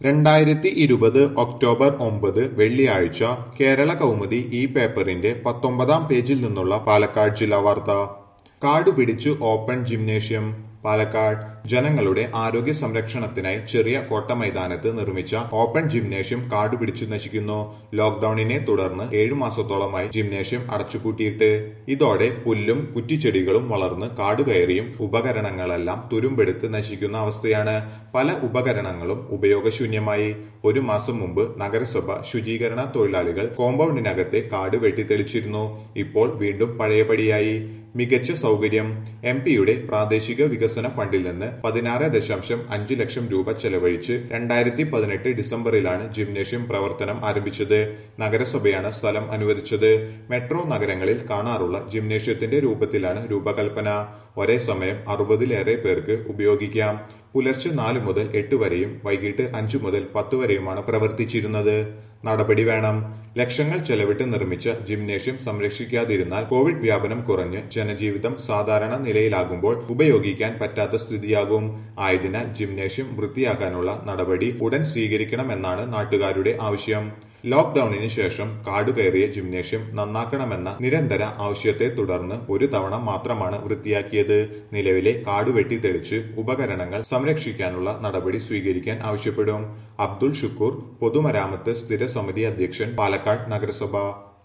രണ്ടായിരത്തി ഇരുപത് ഒക്ടോബർ ഒമ്പത് വെള്ളിയാഴ്ച കേരള കൗമുദി ഈ പേപ്പറിന്റെ പത്തൊമ്പതാം പേജിൽ നിന്നുള്ള പാലക്കാട് ജില്ലാ വാർത്ത കാടുപിടിച്ചു ഓപ്പൺ ജിംനേഷ്യം പാലക്കാട് ജനങ്ങളുടെ ആരോഗ്യ സംരക്ഷണത്തിനായി ചെറിയ കോട്ട മൈതാനത്ത് നിർമ്മിച്ച ഓപ്പൺ ജിംനേഷ്യം കാടുപിടിച്ചു നശിക്കുന്നു ലോക്ഡൌണിനെ തുടർന്ന് ഏഴു മാസത്തോളമായി ജിംനേഷ്യം അടച്ചുപൂട്ടിയിട്ട് ഇതോടെ പുല്ലും കുറ്റിച്ചെടികളും വളർന്ന് കാടുകയറിയും ഉപകരണങ്ങളെല്ലാം തുരുമ്പെടുത്ത് നശിക്കുന്ന അവസ്ഥയാണ് പല ഉപകരണങ്ങളും ഉപയോഗശൂന്യമായി ഒരു മാസം മുമ്പ് നഗരസഭ ശുചീകരണ തൊഴിലാളികൾ കോമ്പൗണ്ടിനകത്തെ കാട് വെട്ടിത്തെളിച്ചിരുന്നു ഇപ്പോൾ വീണ്ടും പഴയപടിയായി മികച്ച സൗകര്യം എം പിയുടെ പ്രാദേശിക വികസന ഫണ്ടിൽ നിന്ന് പതിനാറ് ദശാംശം അഞ്ച് ലക്ഷം രൂപ ചെലവഴിച്ച് രണ്ടായിരത്തി പതിനെട്ട് ഡിസംബറിലാണ് ജിംനേഷ്യം പ്രവർത്തനം ആരംഭിച്ചത് നഗരസഭയാണ് സ്ഥലം അനുവദിച്ചത് മെട്രോ നഗരങ്ങളിൽ കാണാറുള്ള ജിംനേഷ്യത്തിന്റെ രൂപത്തിലാണ് രൂപകൽപ്പന ഒരേ സമയം അറുപതിലേറെ പേർക്ക് ഉപയോഗിക്കാം പുലർച്ചെ നാല് മുതൽ എട്ട് വരെയും വൈകിട്ട് അഞ്ചു മുതൽ പത്ത് വരെയുമാണ് പ്രവർത്തിച്ചിരുന്നത് നടപടി വേണം ലക്ഷങ്ങൾ ചെലവിട്ട് നിർമ്മിച്ച ജിംനേഷ്യം സംരക്ഷിക്കാതിരുന്നാൽ കോവിഡ് വ്യാപനം കുറഞ്ഞ് ജനജീവിതം സാധാരണ നിലയിലാകുമ്പോൾ ഉപയോഗിക്കാൻ പറ്റാത്ത സ്ഥിതിയാകും ആയതിനാൽ ജിംനേഷ്യം വൃത്തിയാക്കാനുള്ള നടപടി ഉടൻ സ്വീകരിക്കണമെന്നാണ് നാട്ടുകാരുടെ ആവശ്യം ലോക്ഡൌണിന് ശേഷം കാടുകയറിയ ജിംനേഷ്യം നന്നാക്കണമെന്ന നിരന്തര ആവശ്യത്തെ തുടർന്ന് ഒരു തവണ മാത്രമാണ് വൃത്തിയാക്കിയത് നിലവിലെ കാടുവെട്ടി തെളിച്ച് ഉപകരണങ്ങൾ സംരക്ഷിക്കാനുള്ള നടപടി സ്വീകരിക്കാൻ ആവശ്യപ്പെടും അബ്ദുൾ ഷുക്കൂർ പൊതുമരാമത്ത് സ്ഥിരസമിതി അധ്യക്ഷൻ പാലക്കാട് നഗരസഭ